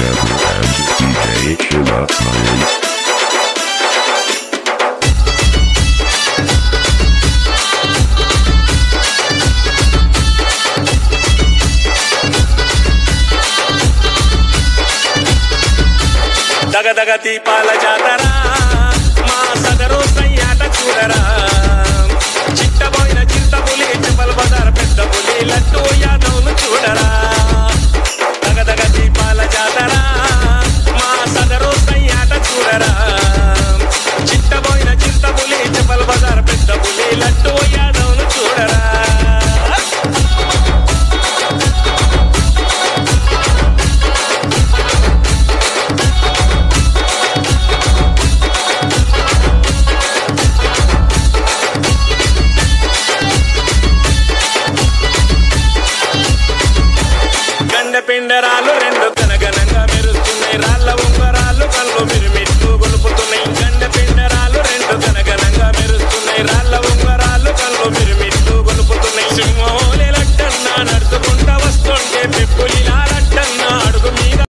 Devil and DJ Killer Smiley. దగదగ దీపాల జాతర మా సదరు సయ్యాట చూడరా చిట్టబోయిన చింతపులి చెప్పల బజార్ పెద్ద పులి లడ్డు యాదవ్ను చూడరా దగదగ దీపాల జాతర మా సదరు సయ్యాట చూడరా చిట్టబోయిన చింతపులి చెప్పల బజార్ పెద్ద పులి లడ్డు యాదవ్ను చూడరా గండ పిండరాలు రెండు